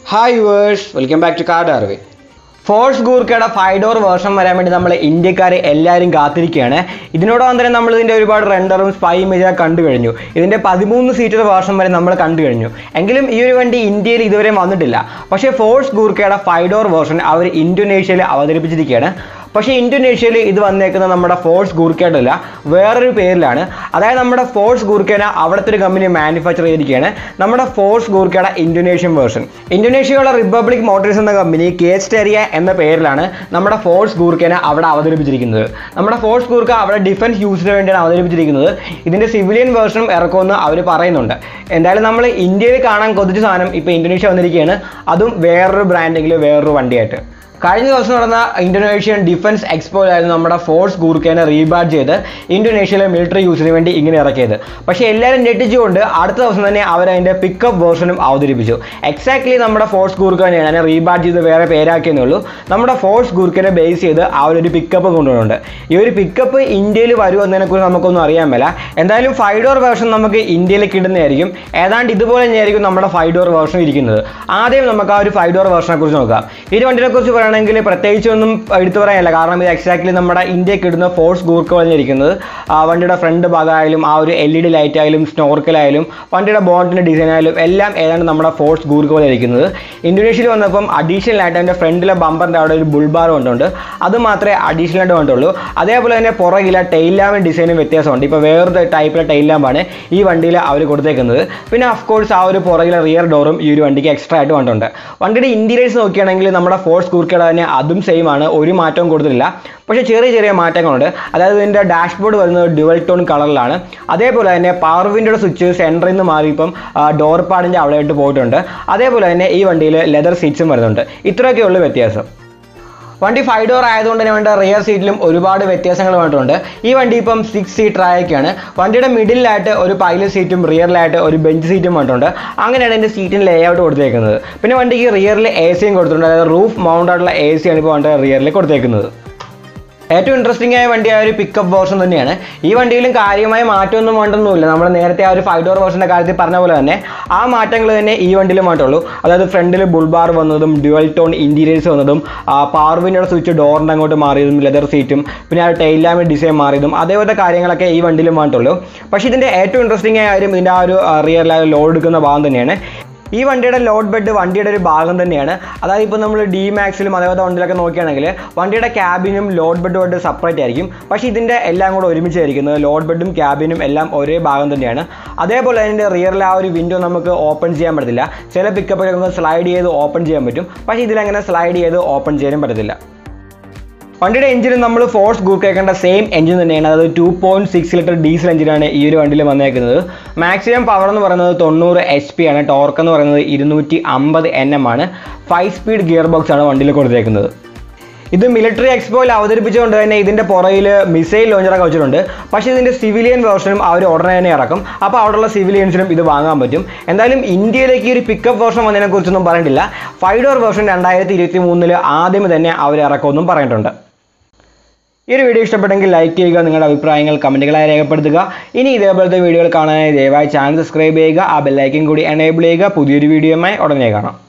hi viewers welcome back to car അറിവ് Force ഗൂർക്കയുടെ five door version വരാൻ വേണ്ടി നമ്മൾ ഇന്ത്യക്കാർ എല്ലാവരും കാത്തിരിക്കുകയാണ് ഇതിനോടൊപ്പം തന്നെ നമ്മൾ ഇതിൻ്റെ ഒരുപാട് റെൻഡറും സ്പൈ ഇമേജ് കണ്ടു കഴിഞ്ഞു ഇതിൻ്റെ പതിമൂന്ന് സീറ്റർ വേർഷൻ വരെ നമ്മൾ കണ്ടു കഴിഞ്ഞു എങ്കിലും ഈ ഒരു വണ്ടി ഇന്ത്യയിൽ ഇതുവരെ വന്നിട്ടില്ല പക്ഷേ ഫോഴ്സ് ഗൂർക്കയുടെ ഫൈവ് ഡോർ വേർഷൻ അവർ ഇന്തോനേഷ്യയിൽ അവതരിപ്പിച്ചിരിക്കുകയാണ് പക്ഷേ ഇന്തോനേഷ്യയിൽ ഇത് വന്നേക്കുന്നത് നമ്മുടെ ഫോഴ്സ് ഗൂർക്കയുടെ വേറൊരു പേരിലാണ് അതായത് നമ്മുടെ ഫോഴ്സ് ഗൂർക്കേന അവിടുത്തെ ഒരു കമ്പനി മാനുഫാക്ചർ ചെയ്തിരിക്കുകയാണ് നമ്മുടെ ഫോഴ്സ് ഗൂർക്കയുടെ ഇന്തോനേഷ്യൻ വേർഷൻ ഇന്തോനേഷ്യയുള്ള റിപ്പബ്ലിക് മോട്ടോഴ്സ് എന്ന കമ്പനി കേസ്റ്റേറിയ എന്ന പേരിലാണ് നമ്മുടെ ഫോഴ്സ് ഗൂർക്കേന അവിടെ അവതരിപ്പിച്ചിരിക്കുന്നത് നമ്മുടെ ഫോഴ്സ് ഗൂർക്ക അവിടെ ഡിഫൻസ് യൂസിന് വേണ്ടിയാണ് അവതരിപ്പിച്ചിരിക്കുന്നത് ഇതിൻ്റെ സിവിലിയൻ വേർഷനും ഇറക്കുമെന്ന് അവർ പറയുന്നുണ്ട് എന്തായാലും നമ്മൾ ഇന്ത്യയിൽ കാണാൻ കൊതിച്ച സാധനം ഇപ്പോൾ ഇന്തോനേഷ്യ വന്നിരിക്കുകയാണ് അതും വേറൊരു ബ്രാൻഡെങ്കിൽ വേറൊരു വണ്ടിയായിട്ട് കഴിഞ്ഞ ദിവസം നടന്ന ഇന്തോനേഷ്യൻ ഡിഫൻസ് എക്സ്പോയിലായിരുന്നു നമ്മുടെ ഫോഴ്സ് ഗൂർക്കേനെ റീബാഡ് ചെയ്ത് ഇന്തോനേഷ്യയിലെ മിലിറ്ററി യൂസിന് വേണ്ടി ഇങ്ങനെ ഇറക്കിയത് പക്ഷേ എല്ലാവരും ഞെട്ടിച്ചുകൊണ്ട് അടുത്ത ദിവസം തന്നെ അവർ അതിൻ്റെ പിക്കപ്പ് വേർഷനും അവതരിപ്പിച്ചു എക്സാക്ട്ലി നമ്മുടെ ഫോഴ്സ് ഗൂർക്കേനെ ഞാൻ റീബാഡ് ചെയ്ത് വേറെ പേരാക്കിയെന്നേ ഉള്ളൂ നമ്മുടെ ഫോഴ്സ് ഗൂർക്കേനെ ബേസ് ചെയ്ത് ആ ഒരു പിക്കപ്പ് കൊണ്ടുവരുന്നുണ്ട് ഈ ഒരു പിക്കപ്പ് ഇന്ത്യയിൽ വരുമെന്നതിനെക്കുറിച്ച് നമുക്കൊന്നും അറിയാൻ മേല എന്തായാലും ഫൈവ് ഡോർ വേർഷൻ നമുക്ക് ഇന്ത്യയിൽ കിട്ടുന്നതായിരിക്കും ഏതാണ്ട് ഇതുപോലെ തന്നെയായിരിക്കും നമ്മുടെ ഫൈവ് ഡോർ വേർഷൻ ഇരിക്കുന്നത് ആദ്യം നമുക്ക് ആ ഒരു ഫൈവ് ഡോർ വേർഷനെ കുറിച്ച് നോക്കാം ഈ ഒരു വണ്ടിനെ കുറിച്ച് പറയുകയാണെങ്കിൽ പ്രത്യേകിച്ചൊന്നും എടുത്തു പറയാനില്ല കാരണം ഇത് എക്സാക്ട്ലി നമ്മുടെ ഇന്ത്യക്ക് ഇടുന്ന ഫോഴ്സ് ഗൂർക്ക് പറഞ്ഞിരിക്കുന്നത് ആ വണ്ടിയുടെ ഫ്രണ്ട് ഭാഗമായാലും ആ ഒരു എൽ ഇ ഡി ലൈറ്റ് ആയാലും സ്നോർക്കലായാലും വണ്ടിയുടെ ബോണ്ടിൻ്റെ ഡിസൈൻ ആയാലും എല്ലാം ഏതാണ്ട് നമ്മുടെ ഫോഴ്സ് ഗൂർക്ക് പോലെ ഇരിക്കുന്നത് ഇന്തോനേഷ്യയിൽ വന്നപ്പം അഡീഷണൽ ആയിട്ട് അതിൻ്റെ ഫ്രണ്ടിലെ ബമ്പറിൻ്റെ അവിടെ ഒരു ബുൾബാർ കൊണ്ടുണ്ട് അത് മാത്രമേ അഡീഷണൽ ആയിട്ട് വേണ്ടുള്ളൂ അതേപോലെ തന്നെ പുറകിലെ ടൈൽ ലാമ്പിൻ്റെ ഡിസൈനും വ്യത്യാസമുണ്ട് ഇപ്പോൾ വേറൊരു ടൈപ്പിലെ ടൈൽ ലാമ്പാണ് ഈ വണ്ടിയിൽ അവർ കൊടുത്തേക്കുന്നത് പിന്നെ ഓഫ് കോഴ്സ് ആ ഒരു പുറകിലെ റിയർ ഡോറും ഈ ഒരു വണ്ടിക്ക് എക്സ്ട്രാ ആയിട്ട് വേണ്ടുണ്ട് വണ്ടിയുടെ ഇൻറ്റീരിയേഴ്സ് നോക്കുകയാണെങ്കിൽ നമ്മുടെ ഫോഴ്സ് കൂർക്കയുടെ തന്നെ അതും സെയിം ആണ് ഒരു മാറ്റവും കൊടുത്തിട്ടില്ല പക്ഷേ ചെറിയ ചെറിയ മാറ്റങ്ങളുണ്ട് അതായത് ഇതിൻ്റെ ഡാഷ്ബോർഡ് വരുന്നത് ഡ്യുവൽ ടോൺ കളറിലാണ് അതേപോലെ തന്നെ പവർ വിൻഡോയുടെ സ്വിച്ച് സെൻറ്ററിൽ നിന്ന് മാറി ഇപ്പം ഡോർ പാഡിൻ്റെ അവിടെയായിട്ട് പോയിട്ടുണ്ട് അതേപോലെ തന്നെ ഈ വണ്ടിയിൽ ലെതർ സീറ്റ്സും വരുന്നുണ്ട് ഇത്രയൊക്കെയുള്ള വ്യത്യാസം വണ്ടി ഫൈവ് ഡോർ ആയതുകൊണ്ട് തന്നെ വേണ്ട റിയർ സീറ്റിലും ഒരുപാട് വ്യത്യാസങ്ങൾ വന്നിട്ടുണ്ട് ഈ വണ്ടി ഇപ്പം സിക്സ് സീറ്റർ ആയൊക്കെയാണ് വണ്ടിയുടെ മിഡിലായിട്ട് ഒരു പൈലറ്റ് സീറ്റും റിയറിലായിട്ട് ഒരു ബെഞ്ച് സീറ്റും വന്നിട്ടുണ്ട് അങ്ങനെയാണ് എൻ്റെ സീറ്റിന് ലേ ഔട്ട് കൊടുത്തേക്കുന്നത് പിന്നെ വണ്ടിക്ക് റിയറിൽ എ സിയും കൊടുത്തിട്ടുണ്ട് അതായത് റൂഫ് മൗണ്ട് ആയിട്ടുള്ള എ സിയാണ് ഇപ്പോൾ വണ്ടിയുടെ റിയറിൽ കൊടുത്തേക്കുന്നത് ഏറ്റവും ഇൻട്രസ്റ്റിംഗ് ആയ വണ്ടി ആ ഒരു പിക്കപ്പ് വേർഷൻ തന്നെയാണ് ഈ വണ്ടിയിലും കാര്യമായ മാറ്റമൊന്നും വേണ്ടൊന്നുമില്ല നമ്മൾ നേരത്തെ ആ ഒരു ഫൈവ് ഡോർ വേർഷൻ്റെ കാര്യത്തിൽ പറഞ്ഞ പോലെ തന്നെ ആ മാറ്റങ്ങൾ തന്നെ ഈ വണ്ടിയിലും മാറ്റുള്ളൂ അതായത് ഫ്രണ്ടിൽ ബുൾബാർ വന്നതും ഡ്യുവൽ ടോൺ ഇൻറ്റീരിയേഴ്സ് വന്നതും പവർ വിൻഡോയുടെ സ്വിച്ച് ഡോറിൻ്റെ അങ്ങോട്ട് മാറിയതും ലെതർ സീറ്റും പിന്നെ ആ ടൈൽ ലാമ്പ് ഡിസൈൻ മാറിയതും അതേപോലത്തെ കാര്യങ്ങളൊക്കെ ഈ വണ്ടിയിലും മാറ്റുള്ളൂ പക്ഷേ ഇതിൻ്റെ ഏറ്റവും ഇൻട്രസ്റ്റിംഗ് ആയ കാര്യം ഇതിൻ്റെ ആ ഒരു റിയറിൽ ലോഡ് എടുക്കുന്ന ഭാഗം തന്നെയാണ് ഈ വണ്ടിയുടെ ലോഡ് ബെഡ് വണ്ടിയുടെ ഒരു ഭാഗം തന്നെയാണ് അതായത് ഇപ്പോൾ നമ്മൾ ഡി മാക്സിലും അതേപോലെ വണ്ടിയിലൊക്കെ നോക്കുകയാണെങ്കിൽ വണ്ടിയുടെ ക്യാബിനും ലോഡ് ബെഡുമായിട്ട് സെപ്പറേറ്റ് ആയിരിക്കും പക്ഷേ ഇതിൻ്റെ എല്ലാം കൂടെ ഒരുമിച്ചായിരിക്കുന്നത് ലോഡ് ബെഡും ക്യാബിനും എല്ലാം ഒരേ ഭാഗം തന്നെയാണ് അതേപോലെ അതിൻ്റെ റിയറിൽ ആ ഒരു വിൻഡോ നമുക്ക് ഓപ്പൺ ചെയ്യാൻ പറ്റത്തില്ല ചില പിക്കപ്പൊക്കെ നമുക്ക് സ്ലൈഡ് ചെയ്ത് ഓപ്പൺ ചെയ്യാൻ പറ്റും പക്ഷേ ഇതിലങ്ങനെ സ്ലൈഡ് ചെയ്ത് ഓപ്പൺ ചെയ്യാനും പറ്റത്തില്ല വണ്ടിയുടെ എഞ്ചിന് നമ്മൾ ഫോഴ്സ് ഗൂക്കേക്കേണ്ട സെയിം എഞ്ചിൻ തന്നെയാണ് അതായത് two point six litre diesel എഞ്ചിനാണ് ഈ ഒരു വണ്ടിയിൽ വന്നേക്കുന്നത് മാക്സിമം പവർ എന്ന് പറയുന്നത് തൊണ്ണൂറ് എച്ച് പി ആണ് ടോർക്ക് എന്ന് പറയുന്നത് ഇരുന്നൂറ്റി അമ്പത് എൻ എം ആണ് ഫൈവ് സ്പീഡ് ഗിയർ ബോക്സ് ആണ് വണ്ടിയിൽ കൊടുത്തേക്കുന്നത് ഇത് മിലിറ്ററി എക്സ്പോയിൽ അവതരിപ്പിച്ചുകൊണ്ട് തന്നെ ഇതിൻ്റെ പുറയിൽ മിസൈൽ ലോഞ്ചറൊക്കെ വെച്ചിട്ടുണ്ട് പക്ഷേ ഇതിൻ്റെ സിവിലിയൻ വേർഷനും അവർ ഉടനെ തന്നെ ഇറക്കും അപ്പോൾ അവിടെയുള്ള സിവിലിയൻസിനും ഇത് വാങ്ങാൻ പറ്റും എന്തായാലും ഇന്ത്യയിലേക്ക് ഈ ഒരു പിക്കപ്പ് വേർഷൻ വന്നതിനെ കുറിച്ചൊന്നും പറഞ്ഞിട്ടില്ല ഫൈവ് ഡോർ വേർഷൻ രണ്ടായിരത്തി ഇരുപത്തി മൂന്നിൽ ആദ്യം തന്നെ അവർ ഇറക്കുമെന്നും പറഞ്ഞിട്ടുണ്ട് ഈ ഒരു വീഡിയോ ഇഷ്ടപ്പെട്ടെങ്കിൽ ലൈക്ക് ചെയ്യുക നിങ്ങളുടെ അഭിപ്രായങ്ങൾ കമൻറ്റുകളായി രേഖപ്പെടുത്തുക ഇനി ഇതേപോലത്തെ വീഡിയോകൾ കാണാനായി ദയവായി ചാനൽ സബ്സ്ക്രൈബ് ചെയ്യുക ആ ബെല്ലൈക്കൻ കൂടി എനേബിൾ ചെയ്യുക പുതിയൊരു വീഡിയോയുമായി ഉടനെ കാണാം